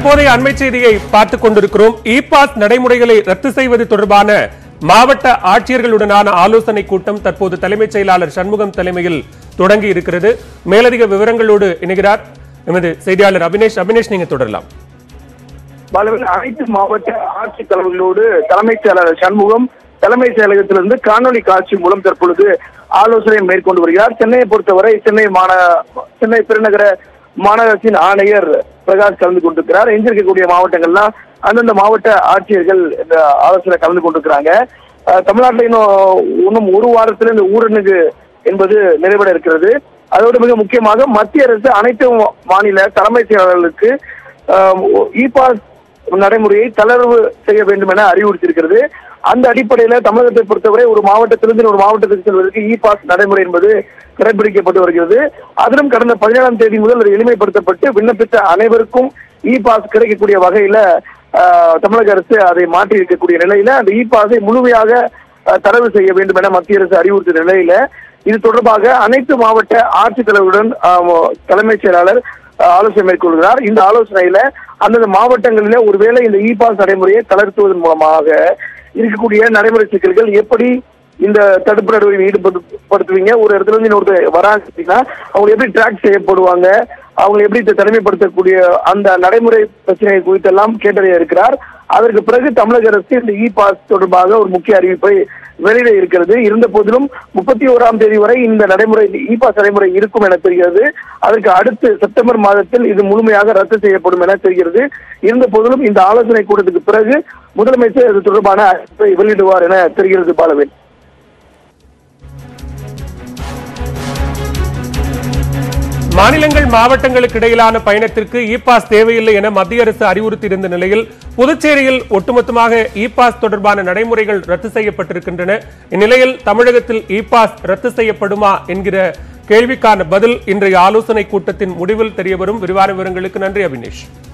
தற்போதைய அண்மை செய்தியை பார்த்துக் கொண்டிருக்கிறோம் இ பாஸ் நடைமுறைகளை ரத்து செய்வது தொடர்பான மாவட்ட ஆட்சியர்களுடனான ஆலோசனை கூட்டம் தற்போது தலைமைச் செயலாளர் சண்முகம் தலைமையில் தொடங்கி இருக்கிறது மேலதிக விவரங்களோடு இணைகிறார் எமது செய்தியாளர் அபினேஷ் அபினேஷ் நீங்க தொடரலாம் பாலவன் அனைத்து மாவட்ட ஆட்சித் தலைவர்களோடு தலைமைச் செயலாளர் சண்முகம் தலைமை செயலகத்திலிருந்து காணொலி காட்சி மூலம் தற்பொழுது ஆலோசனை மேற்கொண்டு வருகிறார் சென்னையை பொறுத்தவரை சென்னை மாந சென்னை பெருநகர மாநகராட்சியின் ஆணையர் பிரகாஷ் கலந்து கொண்டிருக்கிறார் எஞ்சிருக்கக்கூடிய மாவட்டங்கள்லாம் அந்தந்த மாவட்ட ஆட்சியர்கள் இந்த ஆலோசனை கலந்து கொண்டிருக்கிறாங்க அஹ், தமிழ்நாட்டில் இன்னும் இன்னும் ஒரு வாரத்தில் இந்த ஊரடங்கு என்பது நிறைவட இருக்கிறது அதோடு மிக முக்கியமாக மத்திய அரசு அனைத்து மாநில தலைமை செயலாளர்களுக்கு இ பாஸ் நடைமுறையை தளர்வு செய்ய வேண்டும் என அறிவுறுத்தியிருக்கிறது அந்த அடிப்படையில தமிழகத்தை பொறுத்தவரை ஒரு மாவட்டத்திலிருந்து ஒரு மாவட்டத்துக்கு செல்வதற்கு இ பாஸ் நடைமுறை என்பது கடைபிடிக்கப்பட்டு வருகிறது அதிலும் கடந்த பதினேழாம் தேதி முதல் அது எளிமைப்படுத்தப்பட்டு விண்ணப்பித்த அனைவருக்கும் இ பாஸ் கிடைக்கக்கூடிய வகையில ஆஹ், தமிழக அரசு அதை மாற்றி இருக்கக்கூடிய நிலையில அந்த இ பாஸை முழுமையாக ஆஹ், தரவு செய்ய வேண்டும் என மத்திய அரசு அறிவுறுத்திய நிலையில இது தொடர்பாக அனைத்து மாவட்ட ஆட்சித்தலைவருடன் ஆஹ், தலைமைச் செயலாளர் ஆஹ், ஆலோசனை மேற்கொள்கிறார் இந்த ஆலோசனையில அந்தந்த மாவட்டங்களில ஒருவேளை இந்த இ பாஸ் நடைமுறையை தளர்த்துவதன் மூலமாக இருக்கக்கூடிய நடைமுறை சிக்கல்கள் எப்படி இந்த தடுப்பு நடவடிக்கை ஈடுபடுத்துவீங்க ஒரு இடத்துல இருந்து இன்னொருத்தர் வராங்க அப்படின்னா அவங்க எப்படி ட்ராக் செய்யப்படுவாங்க அவங்க எப்படி இதை தனிமைப்படுத்தக்கூடிய அந்த நடைமுறை பிரச்சனை குறித்தெல்லாம் கேட்டறிய இருக்கிறார் அதற்கு பிறகு தமிழக அரசு இந்த இ பாஸ் தொடர்பாக ஒரு முக்கிய அறிவிப்பை வெளியிட இருக்கிறது இருந்த போதிலும் முப்பத்தி ஓராம் தேதி வரை இந்த நடைமுறை இ பாஸ் நடைமுறை இருக்கும் என தெரிகிறது அதற்கு அடுத்து செப்டம்பர் மாதத்தில் இது முழுமையாக ரத்து செய்யப்படும் என தெரிகிறது இருந்த போதிலும் இந்த ஆலோசனை கூட்டத்துக்கு பிறகு முதலமைச்சர் இது தொடர்பான அறிவிப்பை வெளியிடுவார் என தெரிகிறது பாலவேல் மாநிலங்கள் மாவட்டங்களுக்கு இடையிலான பயணத்திற்கு இ பாஸ் தேவையில்லை என மத்திய அரசு அறிவுறுத்தியிருந்த நிலையில் புதுச்சேரியில் ஒட்டுமொத்தமாக இ பாஸ் தொடர்பான நடைமுறைகள் ரத்து செய்யப்பட்டிருக்கின்றன இந்நிலையில் தமிழகத்தில் இ பாஸ் ரத்து செய்யப்படுமா என்கிற கேள்விக்கான பதில் இன்றைய ஆலோசனை கூட்டத்தின் முடிவில் தெரியவரும் விரிவான விவரங்களுக்கு நன்றி அபினேஷ்